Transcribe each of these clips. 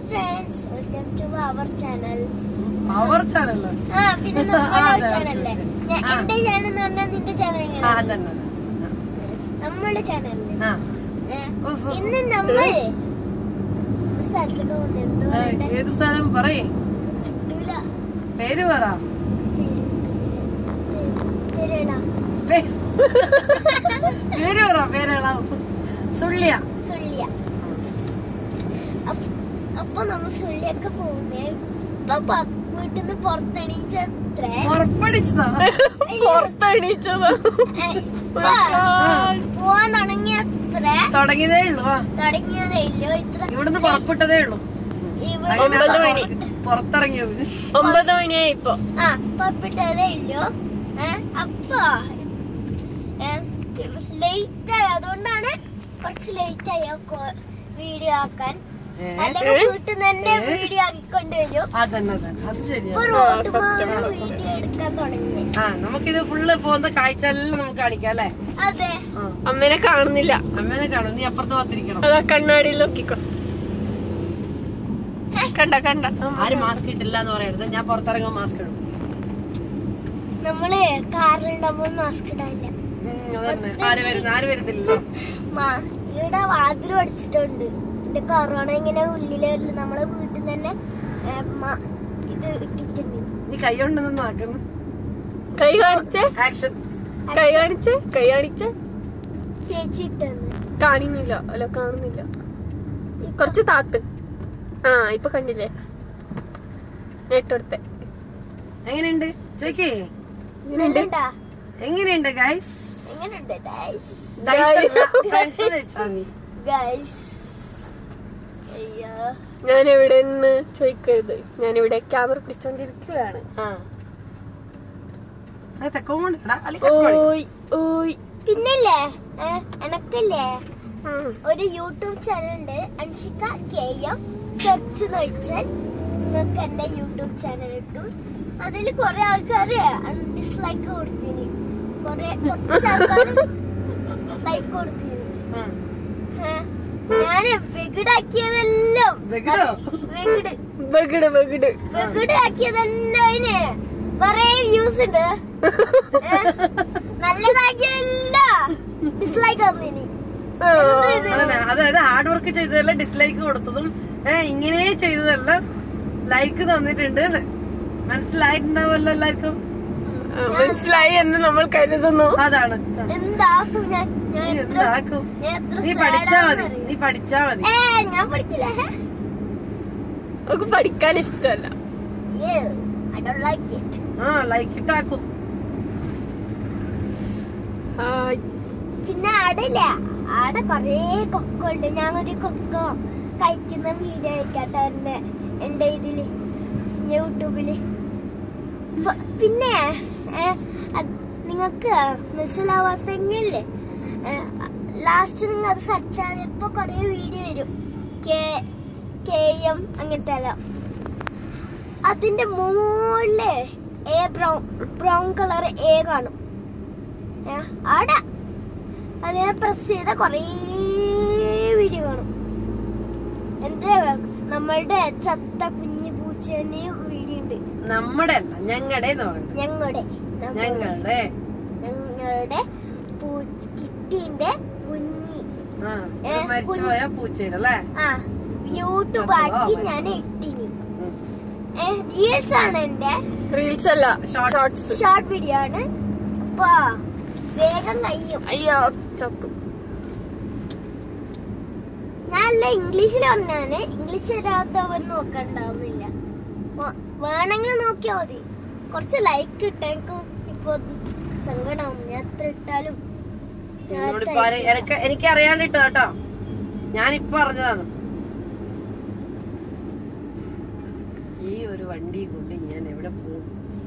Friends welcome to our channel our ചാനല്ല ആ പിന്നെ ആ, നമ്മുടെ അതെ, ചാനലല്ലേ അതെ. ആ. എന്റെ ചാനൽ എന്ന് പറഞ്ഞാൽ നിന്റെ ചാനൽ ആ എങ്ങനെയാണ് അതന്നെ നമ്മുടെ ചാനലില് ആ ഏ, ഓഹോ. ഇന്ന് നമ്മൾ ഒരു സ്ഥലത്തേക്ക് പോകുന്നത് എന്ത് ആ, പറയട്ടെ ഏത് സ്ഥലം പറയേ കിട്ടൂല പേര് പറ പേര് പേര് പേരെടാ പേ- പേര് പറ പേരേളാ സുള്ളിയ സുള്ളിയ അപ്പ- അപ്പൊ നമ്മൾ സുള്ളിയൊക്കെ പോകുന്നേ ഇപ്പൊ പ- വീട്ടിൽ നിന്ന് പുറത്തെണീച്ചത്രേ ഉറപ്പടിച്ചതാ പുറത്തെണീച്ചത് ഏ, ഇപ്പൊ പോവാൻ തുടങ്ങിയത്രേ തുടങ്ങിയതേ ഉള്ളൂ ആ തുടങ്ങിയതേ ഇല്ലോ ഇത്ര ഇവിടുന്ന് പുറപ്പെട്ടതേ ഉള്ളൂ ഇവിടെ ഒമ്പത് മണി. പുറത്തിറങ്ങിയത് ഒമ്പത് മണിയായി ഇപ്പൊ ആ പുറപ്പെട്ടതേ ഇല്ലോ ഏ അപ്പൊ ലേറ്റ് ആയി അതുകൊണ്ടാണ് കുറച്ച് ലേറ്റ് ആയി വീഡിയോ ആക്കാൻ ഏ? അല്ലെങ്കിൽ വീട്ടിൽ നിന്ന് തന്നെ വീഡിയോ ആക്കിക്കൊണ്ട് വരും അതന്നെ അതന്നെ അത് ഇപ്പൊ ശരിയാണ് റോട്ടുമാണ് വീഡിയോ എടുക്കാൻ തുടങ്ങി ആ നമുക്കിത് ഫുള്ള് പോകുന്ന കാഴ്ച എല്ലാം നമുക്ക് കാണിക്കാം അല്ലേ അതെ ആ അമ്മേനെ കാണുന്നില്ല അമ്മേനെ കാണും നീ അപ്പുറത്ത് വന്നിരിക്കണം അതാ കണ്ണാടിയിൽ നോക്കിക്കോ കണ്ട കണ്ട ആരും മാസ്ക് ഇട്ടില്ല എന്ന് പറയരുത് ഞാൻ പുറത്തിറങ്ങുമ്പോൾ മാസ്ക് ഇടും നമ്മള് കാറിലുണ്ടാകുമ്പോ മാസ്ക് ഇടാനില്ല ഉം, അതന്നെ ആര് വരുന്ന ആര് വരുന്നില്ലല്ലോ മാ- ഇവിടെ വാതിൽ അടിച്ചിട്ടുണ്ട് ഇത് കൊറോണ ഇങ്ങനെ ഉള്ളില് വരില്ല നമ്മളെ വീട്ടിൽ നിന്ന് തന്നെ ഏ, മ- ഇത് ഇട്ടിട്ടുണ്ട് നീ കൈ കൊണ്ടൊന്നും ആക്കുന്നു കൈ കാണിച്ചേ ആക്ഷൻ കൈ കാണിച്ചേ കൈ കാണിച്ചേ ചേച്ചി ഇട്ടെന്ന് കാണുന്നില്ല അല്ല കാണുന്നില്ല കുറച്ച് താത്ത് ആ ഇപ്പൊ കണ്ടില്ലേ നേട്ടെടുത്തെ എങ്ങനെയുണ്ട് ചോദിക്കേ എങ്ങനെയുണ്ടാ എങ്ങനെയുണ്ട് ഗൈസ് എങ്ങനെയുണ്ട് ഗൈസ് ഗൈസ് അയ്യോ ഞാൻ എവിടെ നിന്ന് ചോദിക്കരുത് ഞാൻ ഇവിടെ ക്യാമറ പിടിച്ചോണ്ടിരിക്കുകയാണ് ഓയ് ഓയ് പിന്നില്ലേ ഏ, എനക്കില്ലേ ഉം. ഒരു യൂട്യൂബ് ചാനൽ ഉണ്ട് അൻഷിക കെ എം സെർച്ച് എന്ന് വെച്ചാൽ നിങ്ങൾക്ക് എന്റെ യൂട്യൂബ് ചാനൽ കിട്ടും അതിൽ കുറെ ആൾക്കാര് ഡിസ്ലൈക്ക് കൊടുത്തിന് കുറെ കുറച്ച് ആൾക്കാർ ലൈക്ക് കൊടുത്തിന് ഞാന് വെകിടാക്കിയതെല്ലാം വെകിടോ? വെകിട് ബഗിട് ബഗിട് വെകിടാക്കിയതെല്ലാം അതിന് കുറെ വ്യൂസ് ഉണ്ട് ഏ, നല്ലതാക്കിയതല്ല ഡിസ്ലൈക്ക് വന്നിനി ആ. അതന്നെ അതായത് ഹാർഡ് വർക്ക് ചെയ്തതെല്ലാം ഡിസ്ലൈക്ക് കൊടുത്തതും ഏഹ് ഇങ്ങനെ ചെയ്തതെല്ലാം ലൈക്ക് തന്നിട്ടുണ്ട് എന്ന്. മനസ്സിലായിട്ടുണ്ടാവുമല്ലോ എല്ലാവർക്കും ആ, മനസ്സിലായി എന്ന് നമ്മൾ കരുതുന്നു അതാണ് എന്താക്കും ഞാൻ ഞാൻ നീ എത്ര എന്താക്കും ഞാൻ എത്ര നീ sad പഠിച്ചാ മതി ആണെന്നറിയോ? നീ പഠിച്ചാ മതി ഏ ഞാൻ പഠിക്കില്ല നമുക്ക് പഠിക്കാൻ ഇഷ്ടമല്ല ഐ ഡോണ്ട് ലൈക്ക് ഇറ്റ് ആ ലൈക്ക് ഇട്ടാക്കും ഹായ് പിന്നെ ആടില്ല ആടെ കൊറേ കൊക്കോ ഉണ്ട് ഞാൻ ഒരു കൊക്കോ കഴിക്കുന്ന വീഡിയോ ആയിക്കട്ടെ എന്റെ എന്റെ ഇതില് യൂട്യൂബില് ഫ- പിന്നെ ഏ, അത് നിങ്ങൾക്ക് മനസ്സിലാവാത്തെങ്കിലേ ലാസ്റ്റ് നിങ്ങൾ അത് സെർച്ച് ചെയ്തപ്പോ കൊറേ വീഡിയോ വരും കെ കെ എം അങ്ങനത്തെ എല്ലാം അതിന്റെ മുകളില് എ ബ്രൗൺ ബ്രൗൺ കളർ എ കാണും ഏ, ആടെ അതിനെ പ്രസ് ചെയ്ത കൊറേ വീഡിയോ കാണും എന്താ നമ്മളുടെ ചത്ത കുഞ്ഞു പൂച്ചേന്റെ വീഡിയോ ഉണ്ട് നമ്മുടെ അല്ല ഞങ്ങളുടെ എന്ന് പറയുന്നത് ഞങ്ങളുടെ ഞങ്ങളുടെ ഞങ്ങളുടെ പൂച്ച കിട്ടിന്റെ കുഞ്ഞി ആ ഏ, ഇത് മരിച്ചുപോയ പൂച്ചയുടെ അല്ലേ ആ യൂട്യൂബ് ആക്കി ഞാൻ ഇട്ടിനി റീൽസ് ആണ് എന്റെ റീൽസ് അല്ല Shorts. ഷോർട്സ് ഷോർട്ട് വീഡിയോ ആണ് അപ്പൊ വേഗം കഴിയും അയ്യോ ചത്തു ഞാനല്ല ഇംഗ്ലീഷിൽ പറഞ്ഞാണ് ഇംഗ്ലീഷ് അറിയാത്തവർ നോക്കണ്ടാവുന്നില്ല വ- വേണമെങ്കിൽ നോക്കിയാ മതി കുറച്ച് ലൈക്ക് ഇട്ടെനിക്ക് ഇപ്പൊ സങ്കടാവും ഞാൻ എത്ര ഇട്ടാലും ഞാൻ എന്നോട് എത്ര ഇപ്പൊ ആരെ- എനിക്ക് എനിക്ക് അറിയാണ്ടിട്ടോ കേട്ടോ ഞാനിപ്പൊ അറിഞ്ഞതാണ് ഈ ഒരു വണ്ടി കൊണ്ട് ഞാൻ എവിടെ പോകും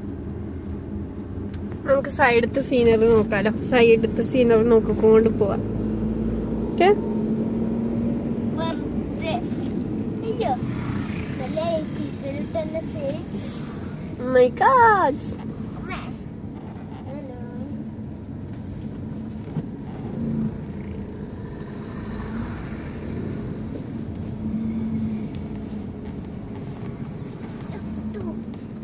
നമുക്ക് സൈഡത്തെ സീനറി നോക്കാലോ സൈഡത്തെ സീനറി നോക്കിക്കൊണ്ട് പോവാം ഓക്കെ വെറുതെ അയ്യോ നല്ല സീറ്റ് ബെൽറ്റ് തന്നെ സേഫ് മൈ ഗാഡ്